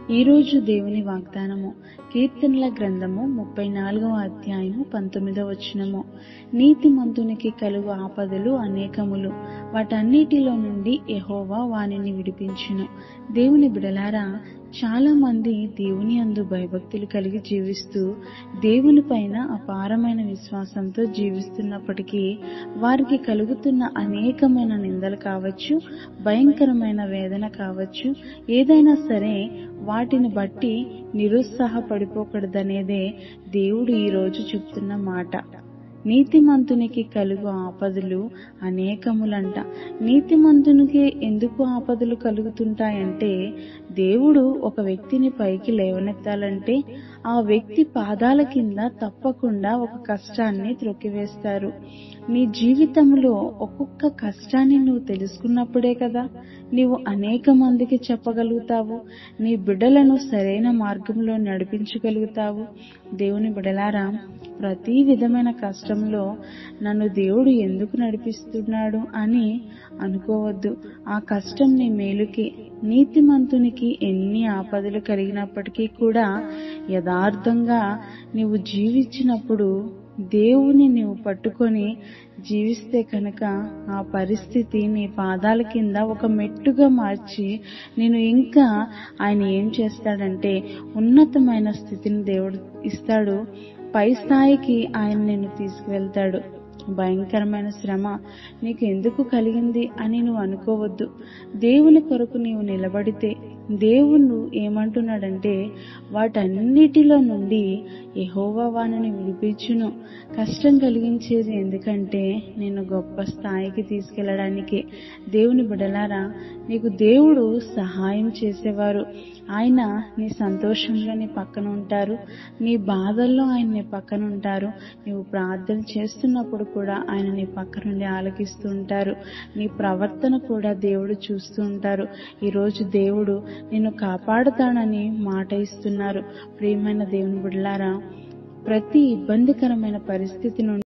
ఈరోజు దేవుని వాగ్దానము కీర్తనల గ్రంథము ముప్పై నాలుగవ అధ్యాయము పంతొమ్మిదవ వచనము నీతిమంతునికి కలుగు ఆపదలు అనేకములు వాటన్నిటిలో నుండి యెహోవా వానిని విడిపించును దేవుని బిడలారా చాలా మంది దేవుని అందు భయభక్తులు కలిగి జీవిస్తూ దేవుని పైన అపారమైన విశ్వాసంతో జీవిస్తున్నప్పటికీ వారికి కలుగుతున్న అనేకమైన నిందలు కావచ్చు భయంకరమైన వేదన కావచ్చు ఏదైనా సరే వాటిని బట్టి నిరుత్సాహపడిపోకూడదనేదే దేవుడు ఈరోజు చెప్తున్న మాట నీతిమంతునికి కలుగు ఆపదలు అనేకములంట నీతిమంతునికి ఎందుకు ఆపదలు కలుగుతుంటాయంటే దేవుడు ఒక వ్యక్తిని పైకి లేవనెత్తాలంటే ఆ వ్యక్తి పాదాల కింద తప్పకుండా ఒక కష్టాన్ని త్రొక్కివేస్తారు నీ జీవితంలో ఒక్కొక్క కష్టాన్ని నువ్వు తెలుసుకున్నప్పుడే కదా నీవు అనేక మందికి చెప్పగలుగుతావు నీ బిడ్డలను సరైన మార్గంలో నడిపించగలుగుతావు దేవుని బిడలారా ప్రతి విధమైన కష్టంలో నన్ను దేవుడు ఎందుకు నడిపిస్తున్నాడు అని అనుకోవద్దు ఆ కష్టం నీ మేలుకి నీతిమంతునికి ఎన్ని ఆపదలు కలిగినప్పటికీ కూడా యథార్థంగా నీవు జీవించినప్పుడు దేవుని నీవు పట్టుకొని జీవిస్తే కనుక ఆ పరిస్థితి నీ పాదాల కింద ఒక మెట్టుగా మార్చి నేను ఇంకా ఆయన ఏం చేస్తాడంటే ఉన్నతమైన స్థితిని దేవుడు ఇస్తాడు పై స్థాయికి ఆయన నిన్ను తీసుకువెళ్తాడు భయంకరమైన శ్రమ నీకు ఎందుకు కలిగింది అని నువ్వు అనుకోవద్దు దేవుని కొరకు నీవు నిలబడితే దేవుడు ఏమంటున్నాడంటే వాటన్నిటిలో నుండి యహోవా వాణిని విడిపించును కష్టం కలిగించేది ఎందుకంటే నేను గొప్ప స్థాయికి తీసుకెళ్ళడానికి దేవుని బిడలారా నీకు దేవుడు సహాయం చేసేవారు ఆయన నీ సంతోషంలో నీ పక్కన ఉంటారు నీ బాధల్లో ఆయన నీ పక్కన ఉంటారు నీవు ప్రార్థన చేస్తున్నప్పుడు కూడా ఆయన నీ పక్క నుండి ఆలకిస్తూ ఉంటారు నీ ప్రవర్తన కూడా దేవుడు చూస్తూ ఉంటారు ఈరోజు దేవుడు నిన్ను కాపాడుతాడని మాట ఇస్తున్నారు ప్రియమైన దేవుని బిడ్డలారా ప్రతి ఇబ్బందికరమైన పరిస్థితి నుండి